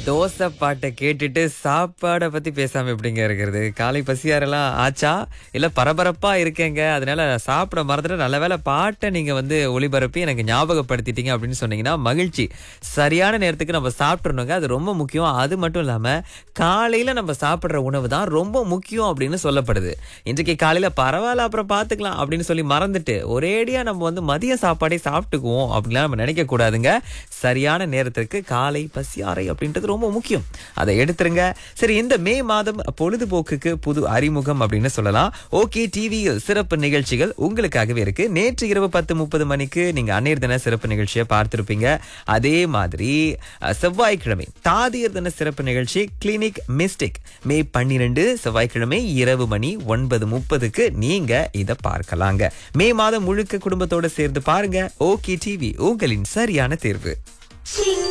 தோசை பாட்டை கேட்டுட்டு சாப்பாடை பத்தி பேசாம எப்படிங்க இருக்கிறது காலை பசியாரெல்லாம் ஆச்சா இல்ல பரபரப்பா இருக்கேங்க அதனால சாப்பிட மறந்துட்டு நல்ல வேளை பாட்டை நீங்க வந்து ஒளிபரப்பி எனக்கு ஞாபகப்படுத்திட்டீங்க அப்படின்னு சொன்னீங்கன்னா மகிழ்ச்சி சரியான நேரத்துக்கு நம்ம சாப்பிட்றணுங்க அது ரொம்ப முக்கியம் அது மட்டும் இல்லாம காலையில நம்ம சாப்பிடுற உணவு தான் ரொம்ப முக்கியம் அப்படின்னு சொல்லப்படுது இன்றைக்கு காலையில பரவாயில்ல அப்புறம் பாத்துக்கலாம் அப்படின்னு சொல்லி மறந்துட்டு ஒரேடியா நம்ம வந்து மதிய சாப்பாடே சாப்பிட்டுக்குவோம் அப்படிலாம் நம்ம நினைக்க கூடாதுங்க சரியான நேரத்திற்கு காலை பசியாறை அப்படின்றது ரொம்ப முக்கியம் அதை எடுத்துருங்க சரி இந்த மே மாதம் பொழுதுபோக்குக்கு புது அறிமுகம் அப்படின்னு சொல்லலாம் ஓகே டிவியில் சிறப்பு நிகழ்ச்சிகள் உங்களுக்காகவே இருக்கு நேற்று இரவு பத்து முப்பது மணிக்கு நீங்க அன்னையர் தின சிறப்பு நிகழ்ச்சியை பார்த்திருப்பீங்க அதே மாதிரி அஹ், செவ்வாய்க்கிழமை தாதியர் தின சிறப்பு நிகழ்ச்சி கிளினிக் மிஸ்டிக் மே பன்னிரெண்டு செவ்வாய்க்கிழமை இரவு மணி ஒன்பது முப்பதுக்கு நீங்க இதை பார்க்கலாங்க மே மாதம் முழுக்க குடும்பத்தோட சேர்ந்து பாருங்க ஓகே டிவி உங்களின் சரியான தேர்வு